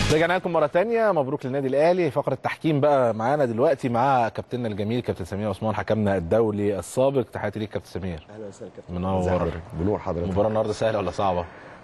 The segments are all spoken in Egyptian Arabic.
رجعنا لكم مره تانية مبروك للنادي الاهلي فقره تحكيم بقى معانا دلوقتي مع كابتننا الجميل كابتن سمير عثمان حكمنا الدولي السابق تحياتي ليك كابتن سمير اهلا وسهلا كابتن منور. ازي حضرتك؟ بنور حضرتك المباراه النهارده سهله ولا صعبه؟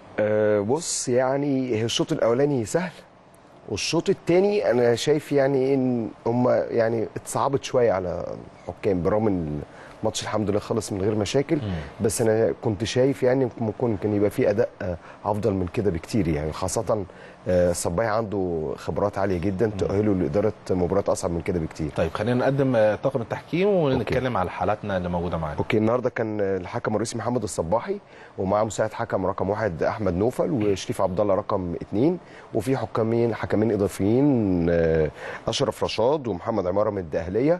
أه بص يعني هي الشوط الاولاني سهل والشوط الثاني انا شايف يعني ان هم يعني اتصعبت شويه على الحكام برغم ان الماتش الحمد لله خلص من غير مشاكل بس انا كنت شايف يعني ممكن كان يبقى في اداء آه، افضل من كده بكتير يعني خاصه آه، الصباحي عنده خبرات عاليه جدا تؤهله لاداره مباراه اصعب من كده بكتير طيب خلينا نقدم آه، طاقم التحكيم ونتكلم على حالاتنا اللي موجوده معانا اوكي النهارده كان الحكم الرئيسي محمد الصباحي ومعاه مساعد حكم رقم واحد احمد نوفل وشريف عبد الله رقم اثنين وفي حكامين حكمين اضافيين آه، اشرف رشاد ومحمد عماره من الدقهليه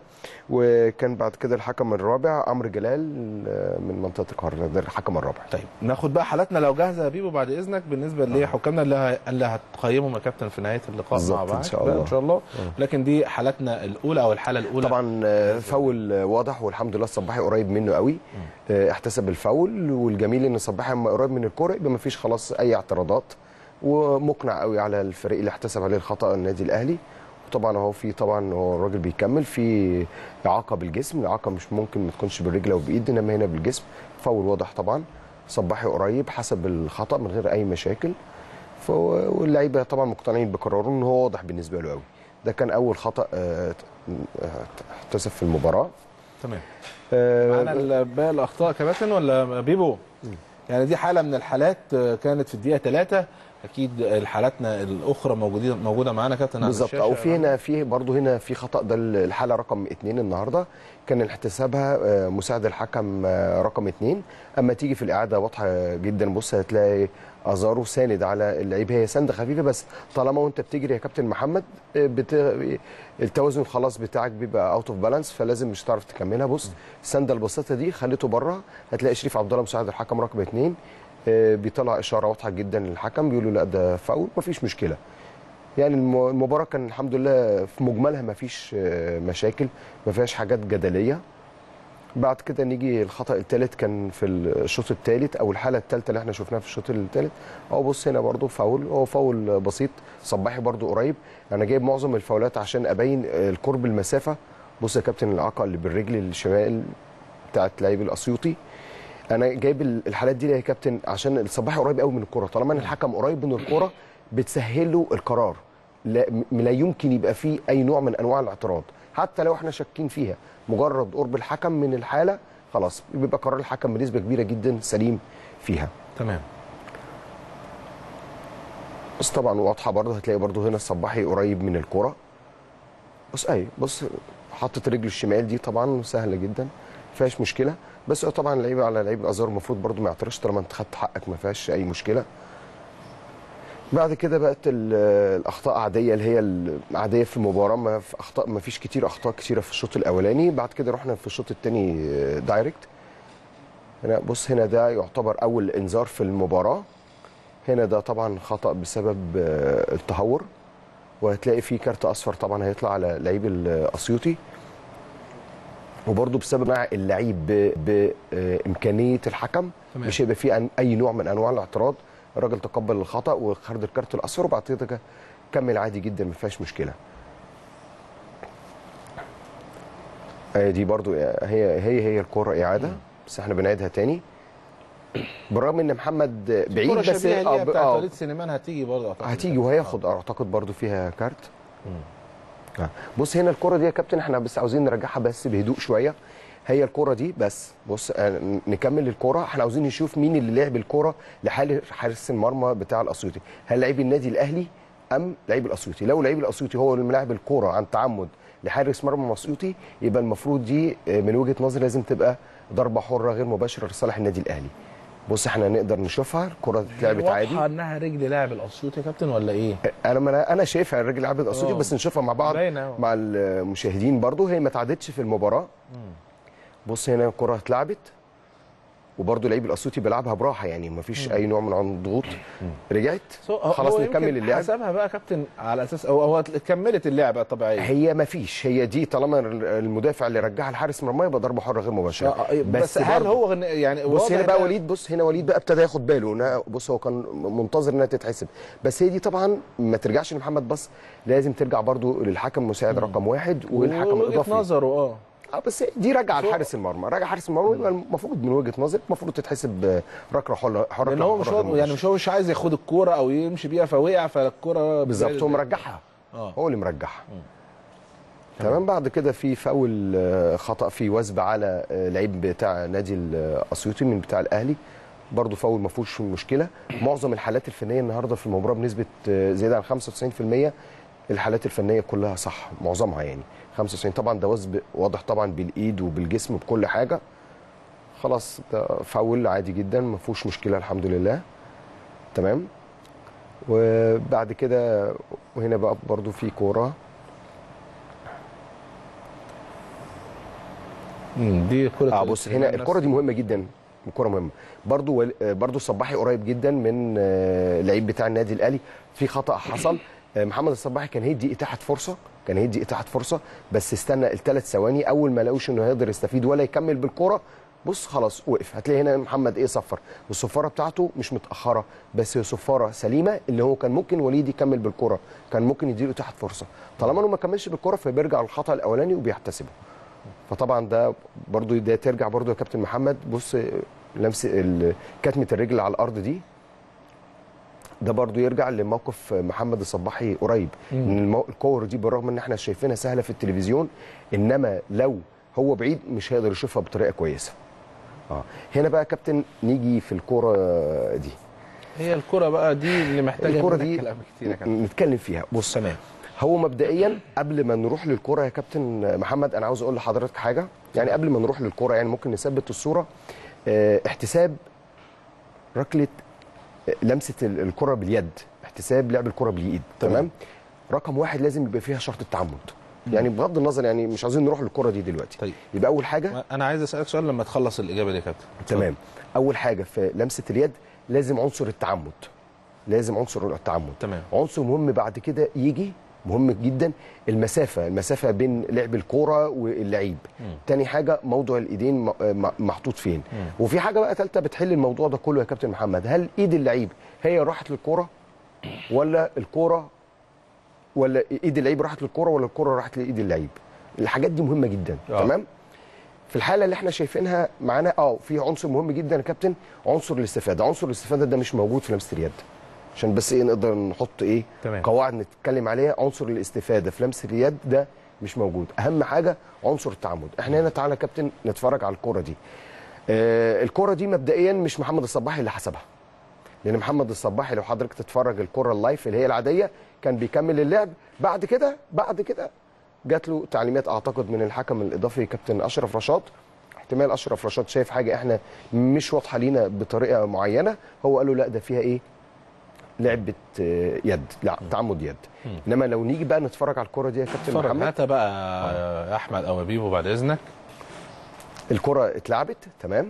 وكان بعد كده الحكم الرابع عمرو جلال آه، من منطقه القاهره ده الحكم الرابع طيب ناخد بقى حالاتنا لو جاهزه يا بيبو بعد اذنك بالنسبه لحكامنا اللي ه- اللي هتقيمهم يا كابتن في نهايه اللقاء مع بالظبط، بعض إن شاء لا، الله. ان شاء الله لكن دي حالاتنا الاولى او الحاله الاولى طبعا آه، فاول آه، واضح والحمد لله الصباحي قريب منه قوي آه، احتسب الفاول والجميل ان الصباحي لما قريب من الكوره يبقى ما فيش خلاص اي اعتراضات ومقنع قوي على الفريق اللي احتسب عليه الخطا النادي الاهلي وطبعا هو في طبعا هو الراجل بيكمل في اعاقه بالجسم الاعاقه مش ممكن ما تكونش بالرجل او بايد انما هنا بالجسم فاول واضح طبعا صباحي قريب حسب الخطا من غير اي مشاكل فهو- واللعيبه طبعا مقتنعين بقراره ان هو واضح بالنسبه له قوي ده كان اول خطا آه، آه، احتسب في المباراه تمام آه، معانا ال- باقي الاخطاء كباتن ولا بيبو يعني دي حاله من الحالات آه، كانت في الدقيقه 3 اكيد حالاتنا الاخرى موجودين موجوده معانا كابتن على بالظبط الشاشة. او في هنا في برضه هنا في خطا ده الحاله رقم اثنين النهارده كان احتسابها آه، مساعد الحكم آه، رقم اثنين اما تيجي في الاعاده واضحه جدا بص هتلاقي ازارو ساند على اللعيب هي سند خفيفه بس طالما وانت بتجري يا كابتن محمد آه، بت... التوازن خلاص بتاعك بيبقى اوت اوف بالانس فلازم مش هتعرف تكملها بص السنده البسيطه دي خليته بره هتلاقي شريف عبد الله مساعد الحكم رقم اثنين آه، بيطلع اشاره واضحه جدا للحكم بيقول له لا ده فاول مفيش مشكله يعني الم- المباراه كان الحمد لله في مجملها ما فيش آه، مشاكل ما فيهاش حاجات جدليه بعد كده نيجي الخطا الثالث كان في الشوط الثالث او الحاله الثالثه اللي احنا شفناها في الشوط الثالث اهو بص هنا برضو فاول هو فاول بسيط صباحي برضو قريب انا جايب معظم الفاولات عشان ابين آه، القرب المسافه بص يا كابتن الاعاقه اللي بالرجل الشمال بتاعت لعيب الاسيوطي انا جايب ال- الحالات دي يا كابتن عشان الصباحي قريب قوي من الكره طالما ان الحكم قريب من الكره بتسهل له القرار لا, م- لا يمكن يبقى فيه اي نوع من انواع الاعتراض حتى لو احنا شاكين فيها مجرد قرب الحكم من الحاله خلاص بيبقى قرار الحكم بنسبه كبيره جدا سليم فيها تمام بس طبعا واضحه برضه هتلاقي برضه هنا الصباحي قريب من الكره بص اي بص حطت رجله الشمال دي طبعا سهله جدا ما فيهاش مشكله بس هو طبعا لعيب على لعيب الازهر المفروض برضه ما يعترضش طالما انت خدت حقك ما فيهاش اي مشكله بعد كده بقت ال- الاخطاء عاديه اللي هي العاديه في المباراه ما في اخطاء ما فيش كتير اخطاء كتيره في الشوط الاولاني بعد كده رحنا في الشوط الثاني دايركت هنا بص هنا ده يعتبر اول انذار في المباراه هنا ده طبعا خطا بسبب آه، التهور وهتلاقي فيه كارت اصفر طبعا هيطلع على لعيب الاسيوطي وبرضه بسبب مع اللعيب ب- بامكانيه الحكم تمام. مش هيبقى فيه أن- اي نوع من انواع الاعتراض الراجل تقبل الخطا وخرج الكارت الاصفر وبعد كده كمل عادي جدا ما فيهاش مشكله آه، دي برضو هي هي هي الكرة إعادة بس احنا بنعيدها تاني بالرغم ان محمد بعيد كرة بس شبيهة ليها ب- بتاعت وليد سليمان هتيجي برضه أعتقد. هتيجي وهياخد اعتقد برضو فيها كارت آه. بص هنا الكرة دي يا كابتن احنا بس عاوزين نرجعها بس بهدوء شوية هي الكرة دي بس بص آه، نكمل الكرة احنا عاوزين نشوف مين اللي لعب الكرة لحال حارس المرمى بتاع الاسيوطي هل لعيب النادي الاهلي ام لعيب الاسيوطي لو لعيب الاسيوطي هو اللي ملاعب الكرة عن تعمد لحارس مرمى الاسيوطي يبقى المفروض دي آه، من وجهة نظري لازم تبقى ضربة حرة غير مباشرة لصالح النادي الاهلي بص احنا نقدر نشوفها الكرة اتلعبت عادي واضحه انها رجل لاعب الاسيوطي يا كابتن ولا ايه؟ انا ما انا شايفها الراجل عبد الاسيوطي آه. بس نشوفها مع بعض باينة أهو. مع المشاهدين برضو هي ما اتعادتش في المباراه بص هنا الكره اتلعبت وبرده لعيب الاسيوطي بيلعبها براحه يعني ما فيش اي نوع من الضغوط رجعت سو- هو- خلاص هو نكمل يمكن اللعب حسبها بقى كابتن على اساس هو هو كملت اللعبه الطبيعيه هي ما فيش هي دي طالما المدافع اللي رجعها لحارس مرمى يبقى ضربه حره غير مباشره آه، آه، بس, هل برضه- هو غن- يعني بص واضح هنا بقى إن- وليد بص هنا وليد بقى ابتدى ياخد باله إنها- بص هو كان منتظر انها تتحسب بس هي دي طبعا ما ترجعش لمحمد بس لازم ترجع برضو للحكم مساعد رقم واحد والحكم وجهة الاضافي نظره اه اه بس دي راجعه سو- لحارس المرمى راجع حارس المرمى يبقى المفروض من وجهه نظري المفروض تتحسب آه، ركله حره حره لان هو مش حرة غير هو- يعني مباشرة. مش هو مش عايز ياخد الكوره او يمشي بيها فوقع فالكوره بالظبط هو مرجعها اه هو اللي مرجعها تمام بعد كده في فاول آه، خطا في وثب على آه، لعيب بتاع نادي الاسيوطي من بتاع الاهلي برضه فاول ما فيهوش مشكله معظم الحالات الفنيه النهارده في المباراه بنسبه آه، زياده عن 95% الحالات الفنيه كلها صح معظمها يعني 95 طبعا ده وثب واضح طبعا بالايد وبالجسم بكل حاجه خلاص ده فاول عادي جدا ما فيهوش مشكله الحمد لله تمام وبعد كده وهنا بقى برضو في كوره مم، دي كره اه بص هنا الكره دي مهمه جدا الكره مهمه برضو ول... آه، برضو الصباحي قريب جدا من آه، لعيب بتاع النادي الاهلي في خطا حصل آه، محمد الصباحي كان هيدي اتاحه فرصه كان هيدي اتاحه فرصه بس استنى الثلاث ثواني اول ما لقوش انه هيقدر يستفيد ولا يكمل بالكره بص خلاص وقف هتلاقي هنا محمد ايه صفر والصفاره بتاعته مش متاخره بس هي صفاره سليمه اللي هو كان ممكن وليد يكمل بالكره كان ممكن يديله اتاحه فرصه طالما انه ما كملش بالكره فبيرجع للخطا الاولاني وبيحتسبه فطبعا ده برضو ده ترجع برضو يا كابتن محمد بص لمس ال- كتمه الرجل على الارض دي ده برضو يرجع لموقف محمد الصباحي قريب ان المو... الكور دي بالرغم ان احنا شايفينها سهله في التلفزيون انما لو هو بعيد مش هيقدر يشوفها بطريقه كويسه اه هنا بقى يا كابتن نيجي في الكوره دي هي الكره بقى دي اللي محتاجه الكره منك دي كلام كتير يا كابتن نتكلم فيها بص تمام هو مبدئيا قبل ما نروح للكرة يا كابتن محمد انا عاوز اقول لحضرتك حاجه يعني قبل ما نروح للكرة يعني ممكن نثبت الصوره اه، احتساب ركله اه، لمسه ال- الكره باليد احتساب لعب الكره بالايد تمام. تمام رقم واحد لازم يبقى فيها شرط التعمد يعني بغض النظر يعني مش عايزين نروح للكره دي دلوقتي طيب. يبقى اول حاجه انا عايز اسالك سؤال لما تخلص الاجابه دي يا كابتن تمام اول حاجه في لمسه اليد لازم عنصر التعمد لازم عنصر التعمد تمام. عنصر مهم بعد كده يجي مهم جدا المسافه المسافه بين لعب الكوره واللعيب تاني حاجه موضع الايدين م- م- محطوط فين وفي حاجه بقى ثالثه بتحل الموضوع ده كله يا كابتن محمد هل ايد اللعيب هي راحت للكوره ولا الكوره ولا ايد اللعيب راحت للكوره ولا الكوره راحت لايد اللعيب الحاجات دي مهمه جدا آه. تمام في الحاله اللي احنا شايفينها معانا اه في عنصر مهم جدا يا كابتن عنصر الاستفاده عنصر الاستفاده ده مش موجود في لمسه اليد عشان بس ايه نقدر نحط ايه تمام. قواعد نتكلم عليها عنصر الاستفاده في لمسه اليد ده مش موجود اهم حاجه عنصر التعمد احنا هنا تعالى يا كابتن نتفرج على الكره دي آه الكره دي مبدئيا مش محمد الصباحي اللي حسبها لان محمد الصباحي لو حضرتك تتفرج الكره اللايف اللي هي العاديه كان بيكمل اللعب بعد كده بعد كده جات له تعليمات اعتقد من الحكم الاضافي كابتن اشرف رشاد احتمال اشرف رشاد شايف حاجه احنا مش واضحه لينا بطريقه معينه هو قال له لا ده فيها ايه لعبه آه، يد لا تعمد يد انما لو نيجي بقى نتفرج على الكره دي يا كابتن اتفرج محمد هاتها بقى يا احمد او بيبو بعد اذنك الكرة اتلعبت تمام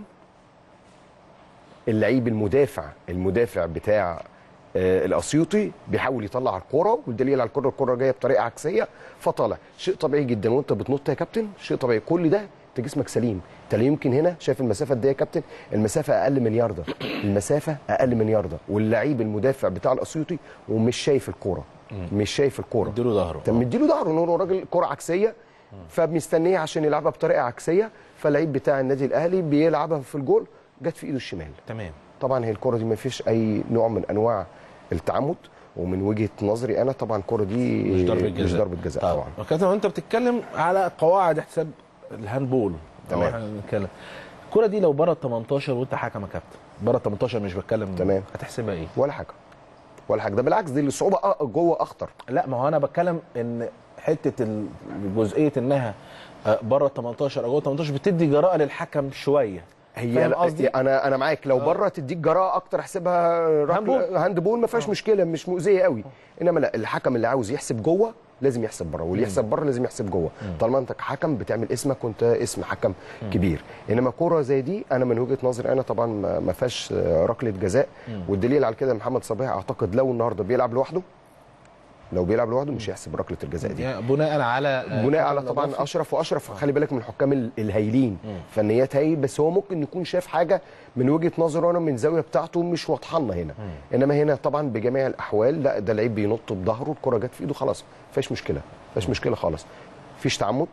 اللعيب المدافع المدافع بتاع آه، الاسيوطي بيحاول يطلع الكرة والدليل على الكرة الكرة جايه بطريقه عكسيه فطالع شيء طبيعي جدا وانت بتنط يا كابتن شيء طبيعي كل ده انت جسمك سليم انت لا يمكن هنا شايف المسافه قد ايه يا كابتن المسافه اقل من ياردة المسافه اقل من ياردة واللعيب المدافع بتاع الاسيوطي ومش شايف الكرة مش شايف الكرة اديله ظهره طب مديله ظهره ان هو راجل كره عكسيه فمستنيه عشان يلعبها بطريقه عكسيه فاللعيب بتاع النادي الاهلي بيلعبها في الجول جت في ايده الشمال تمام طبعا هي الكره دي ما فيش اي نوع من انواع التعمد ومن وجهه نظري انا طبعا الكره دي مش ضربه جزاء مش ضربه جزاء طبعا كابتن وانت بتتكلم على قواعد احتساب الهاندبول تمام. أو احنا بنتكلم الكره دي لو بره ال 18 وانت حكم يا كابتن بره ال 18 مش بتكلم تمام. هتحسبها ايه؟ ولا حاجه ولا حاجه ده بالعكس دي الصعوبه أ- جوه اخطر لا ما هو انا بتكلم ان حته ال- جزئيه انها آه، بره ال 18 او جوه ال 18 بتدي جراءه للحكم شويه هي فاهم لا- قصدي؟ انا انا معاك لو بره تديك جراءه اكتر احسبها هاندبول. ركله هاند بول ما فيهاش مشكله مش مؤذيه قوي انما لا الحكم اللي عاوز يحسب جوه لازم يحسب بره واللي يحسب بره لازم يحسب جوه طالما انت كحكم بتعمل اسمك وانت اسم حكم كبير انما كوره زي دي انا من وجهه نظري انا طبعا ما ما فيهاش آه، ركله جزاء والدليل على كده محمد صباح اعتقد لو النهارده بيلعب لوحده لو بيلعب لوحده مش هيحسب ركله الجزاء دي يعني بناء على آه، بناء على الإضافي. طبعا اشرف واشرف خلي بالك من الحكام ال- الهايلين فنيات هايل بس هو ممكن يكون شاف حاجه من وجهه نظره انا من الزاويه بتاعته مش واضحه لنا هنا انما هنا طبعا بجميع الاحوال لا ده لعيب بينط بظهره الكره جت في ايده خلاص ما فيهاش مشكله ما فيهاش مشكله خالص مفيش تعمد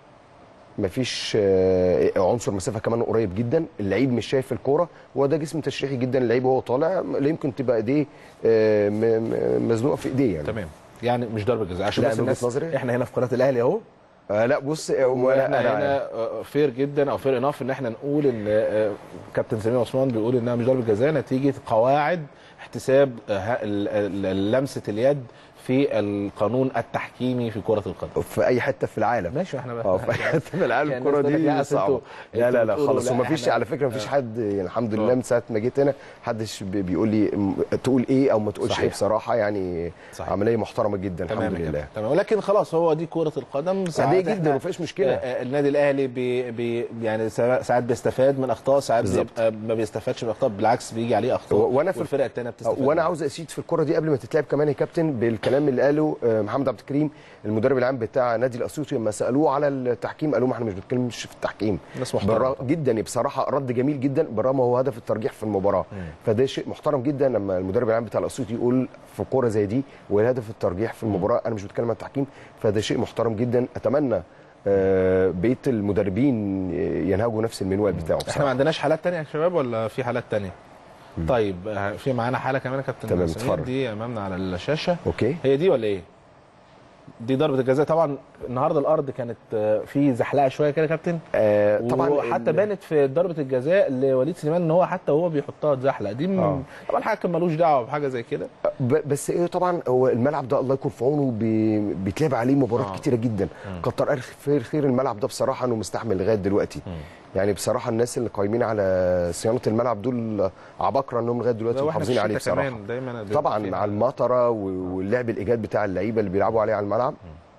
مفيش آه، عنصر مسافه كمان قريب جدا اللعيب مش شايف الكوره هو ده جسم تشريحي جدا اللعيب وهو طالع لا يمكن تبقى ايديه آه، م- م- مزنوقه في ايديه يعني تمام يعني مش ضربه جزاء عشان لا، بس من وجهة الناس نظري. احنا هنا في قناه الاهلي اهو آه لا بص آه، واحنا ولا أنا- هنا آه، فير جدا او فير اناف ان احنا نقول ان آه، كابتن سمير عثمان بيقول انها مش ضربه جزاء نتيجه قواعد احتساب آه، ال- ال- لمسه اليد في القانون التحكيمي في كره القدم في اي حته في العالم ماشي احنا اه في اي حته في العالم يعني الكوره الناس تقول لك دي لا، أصل صعبه انتوا- لا لا لا انتوا خالص بتقولوا لا، وما فيش احنا- على فكره ما فيش حد يعني الحمد لله اه. من ساعه ما جيت هنا محدش بي- بيقول لي م- تقول ايه او ما تقولش صحيح. ايه بصراحه يعني صحيح. عمليه محترمه جدا تمام الحمد يا لله كابتن. تمام ولكن خلاص هو دي كره القدم ساعات عاديه جدا احنا- وما فيهاش مشكله آه، آه، النادي الاهلي بي بي يعني سا- ساعات بيستفاد من اخطاء ساعات بالظبط. بيبقى ما بيستفادش من اخطاء بالعكس بيجي عليه اخطاء و- وأنا في- والفرقه الثانيه بتستفاد وانا منها. عاوز اشيد في الكره دي قبل ما تتلعب كمان يا كابتن بالكلام اللي قاله آه، محمد عبد الكريم المدرب العام بتاع نادي الاسيوطي لما سالوه على التحكيم قالوا ما احنا مش بنتكلمش في التحكيم ناس محترمة بالرغم- جدا بصراحه رد جميل جدا بالرغم هو هدف الترجيح في المباراه فده شيء محترم جدا لما المدرب العام بتاع الاسيوطي يقول في كوره زي دي وهدف الترجيح في المباراه انا مش بتكلم عن التحكيم فده شيء محترم جدا اتمنى آه، بقيه المدربين ينهجوا نفس المنوال بتاعه احنا ما بصراحة. عندناش حالات تانية يا شباب ولا في حالات تانية؟ طيب آه، في معانا حاله كمان يا كابتن تمام، سمير، اتفضل. دي امامنا على الشاشه اوكي هي دي ولا ايه؟ دي ضربه الجزاء طبعا النهارده الارض كانت آه، في زحلقه شويه كده يا كابتن آه، طبعا طبعا وحتى ال- بانت في ضربه الجزاء لوليد سليمان ان هو حتى وهو بيحطها اتزحلق دي من آه. طبعا الحكم ملوش دعوه بحاجه زي كده ب- بس ايه طبعا هو الملعب ده الله يكون في عونه بي- بيتلعب عليه مباريات آه. كتيره جدا كتر الف خير خير الملعب ده بصراحه انه مستحمل لغايه دلوقتي يعني بصراحه الناس اللي قايمين على صيانه الملعب دول عباقره انهم لغايه دلوقتي ده واحنا محافظين في عليه الشتاء بصراحه كمان دايما بيبقى طبعا في- مع المطره و- واللعب الايجاد بتاع اللعيبه اللي بيلعبوا عليه على الملعب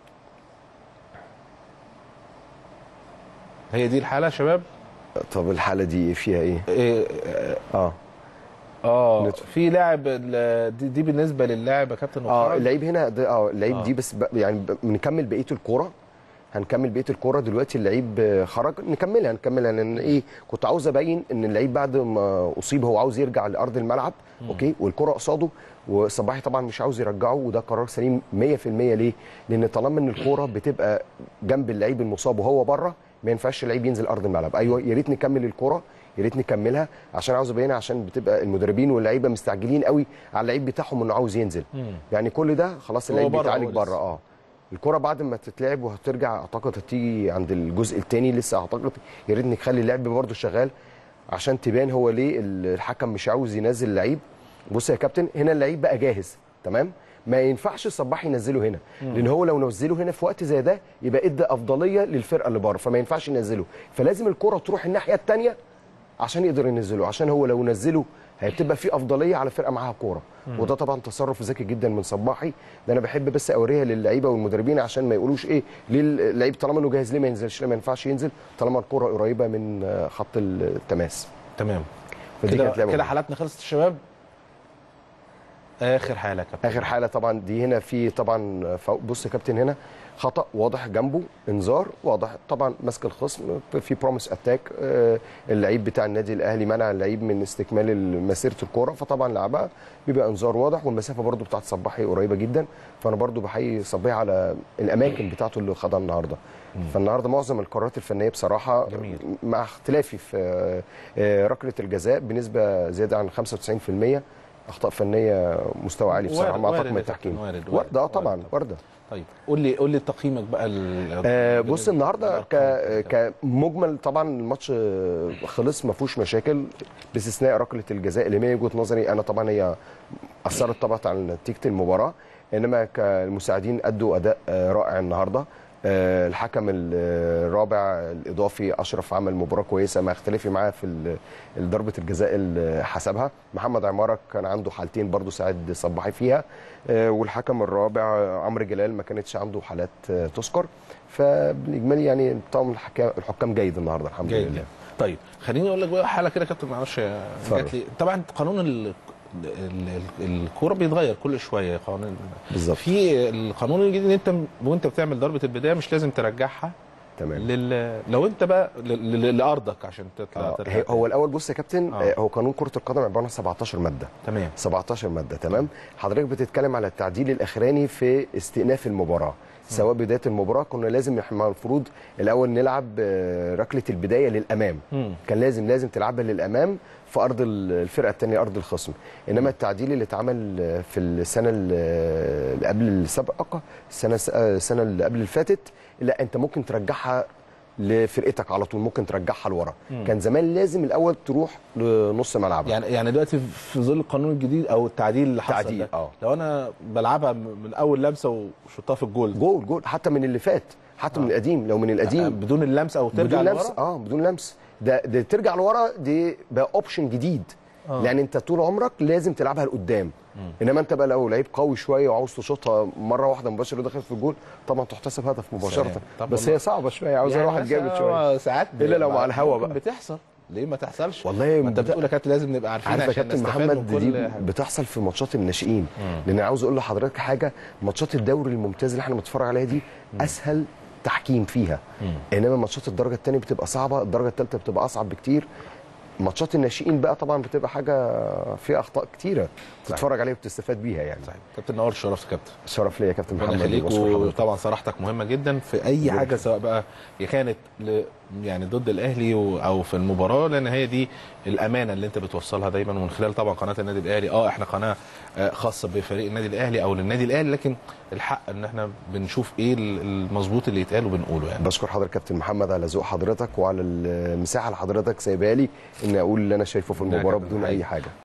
هي دي الحاله يا شباب طب الحاله دي فيها ايه إيه اه اه ندخل. في لاعب ال- دي, دي بالنسبه للاعب يا كابتن اه وخرج. اللعيب هنا ده اه اللعيب آه. دي بس ب- يعني ب- بنكمل بقيه الكوره هنكمل بقيه الكوره دلوقتي اللعيب آه، خرج نكملها نكملها لان ايه كنت عاوز ابين ان اللعيب بعد ما اصيب هو عاوز يرجع لارض الملعب اوكي والكره قصاده وصباحي طبعا مش عاوز يرجعه وده قرار سليم 100% ليه؟ لان طالما ان الكوره بتبقى جنب اللعيب المصاب وهو بره ما ينفعش اللعيب ينزل ارض الملعب ايوه يا ريت نكمل الكوره يا ريت نكملها عشان عاوز ابينها عشان بتبقى المدربين واللعيبه مستعجلين قوي على اللعيب بتاعهم انه عاوز ينزل يعني كل ده خلاص هو اللعيب بره بيتعالج هو بره لسه. اه الكرة بعد ما تتلعب وهترجع اعتقد هتيجي عند الجزء الثاني لسه اعتقد يا ريت نخلي اللعب برضه شغال عشان تبان هو ليه الحكم مش عاوز ينزل اللعيب بص يا كابتن هنا اللعيب بقى جاهز تمام ما ينفعش الصباح ينزله هنا لان هو لو نزله هنا في وقت زي ده يبقى ادى افضليه للفرقه اللي بره فما ينفعش ينزله فلازم الكرة تروح الناحيه الثانيه عشان يقدر ينزله عشان هو لو نزله هتبقى في افضليه على فرقه معاها كوره وده طبعا تصرف ذكي جدا من صباحي ده انا بحب بس اوريها للعيبه والمدربين عشان ما يقولوش ايه ليه اللعيب طالما انه جاهز ليه ما ينزلش ليه ما ينفعش ينزل طالما الكوره قريبه من آه، خط التماس تمام فدي كده كانت لعبه كده مهمة. حالاتنا خلصت يا شباب اخر حاله يا كابتن اخر حاله طبعا دي هنا في طبعا فوق بص يا كابتن هنا خطا واضح جنبه انذار واضح طبعا ماسك الخصم في بروميس اتاك اللعيب بتاع النادي الاهلي منع اللعيب من استكمال مسيره الكوره فطبعا لعبها بيبقى انذار واضح والمسافه برده بتاعت صباحي قريبه جدا فانا برده بحيي صباحي على الاماكن بتاعته اللي خدها النهارده فالنهارده معظم القرارات الفنيه بصراحه جميل. مع اختلافي في آه، آه، ركله الجزاء بنسبه زياده عن 95% اخطاء فنيه مستوى عالي بصراحه وارد- مع وارد طاقم يا التحكيم كابتن، وارد- وارد- وارده اه طبعا وارد. وارده طيب قول لي قول لي تقييمك بقى ال- آه بص النهارده ك الأرقام. كمجمل طبعا الماتش آه، خلص ما فيهوش مشاكل باستثناء ركله الجزاء اللي من وجهه نظري انا طبعا هي اثرت طبعا على نتيجه المباراه انما كالمساعدين ادوا اداء آه، رائع النهارده آه، الحكم الرابع الاضافي اشرف عمل مباراه كويسه مع اختلافي معاه في ال- ضربه الجزاء اللي حسبها محمد عماره كان عنده حالتين برضو ساعد صباحي فيها آه، والحكم الرابع عمرو جلال ما كانتش عنده حالات آه، تذكر فبالاجمالي يعني طقم الحكام الحكام جيد النهارده الحمد جيد لله طيب خليني اقول لك بقى حاله كده يا كابتن معلش اتفضل. جات لي طبعا قانون ال- ال- ال- الكوره بيتغير كل شويه قانون بالظبط. في في القانون الجديد ان انت وانت بتعمل ضربه البدايه مش لازم ترجعها تمام لل... لو انت بقى ل... ل... لارضك عشان تطلع آه، ترجع هي- هو الاول بص يا كابتن آه. آه، هو قانون كره القدم عباره عن 17 ماده تمام 17 ماده تمام حضرتك بتتكلم على التعديل الاخراني في استئناف المباراه سواء بدايه المباراه كنا لازم احنا المفروض الاول نلعب آه، ركله البدايه للامام مم. كان لازم لازم تلعبها للامام في ارض ال- الفرقه الثانيه ارض الخصم انما التعديل اللي اتعمل آه، في السنه ال- اللي قبل السابقه السنه آه، السنه اللي قبل اللي فاتت لا انت ممكن ترجعها لفرقتك على طول ممكن ترجعها لورا كان زمان لازم الاول تروح لنص ملعبك يعني يعني دلوقتي في ظل القانون الجديد او التعديل اللي حصل التعديل، ده آه. لو انا بلعبها من اول لمسه وشطها في الجول جول جول حتى من اللي فات حتى من القديم لو من القديم بدون اللمس او ترجع بدون لمس لورا اه بدون لمس ده, ده ترجع لورا دي بقى اوبشن جديد آه. لان انت طول عمرك لازم تلعبها لقدام انما انت بقى لو لعيب قوي شويه وعاوز تشوطها مره واحده مباشره ودخلت في الجول طبعا تحتسب هدف مباشره سلام. طب بس والله. هي صعبه شويه عاوزه يعني واحد بس جامد شويه هو ساعات إلا لو مع الهوا ممكن بقى. بتحصل ليه ما تحصلش والله ما انت بت- بتقول يا كابتن لازم نبقى عارفين عارف يا عشان كابتن نستفاد محمد من دي كل حاجة. بتحصل في ماتشات الناشئين لان عاوز اقول لحضرتك حاجه ماتشات الدوري الممتاز اللي احنا بنتفرج عليها دي اسهل تحكيم فيها انما ماتشات الدرجه الثانيه بتبقى صعبه الدرجه الثالثه بتبقى اصعب بكتير ماتشات الناشئين بقى طبعا بتبقى حاجه فيها اخطاء كتيره تتفرج عليها وبتستفاد بيها يعني صحيح كابتن نور شرفت كابتن شرف ليا يا كابتن ربنا محمد يخليك وبشكر حضرتك. وطبعا صراحتك مهمه جدا في اي حاجه سواء بقى هي كانت ل يعني ضد الاهلي و- او في المباراه لان هي دي الامانه اللي انت بتوصلها دايما ومن خلال طبعا قناه النادي الاهلي اه احنا قناه آه، خاصه بفريق النادي الاهلي او للنادي الاهلي لكن الحق ان احنا بنشوف ايه ال- المظبوط اللي يتقال وبنقوله يعني بشكر حضرتك كابتن محمد على ذوق حضرتك وعلى المساحه اللي حضرتك سايبها لي ان اقول اللي انا شايفه في لا يا المباراه كابتن بدون حقيقي. اي حاجه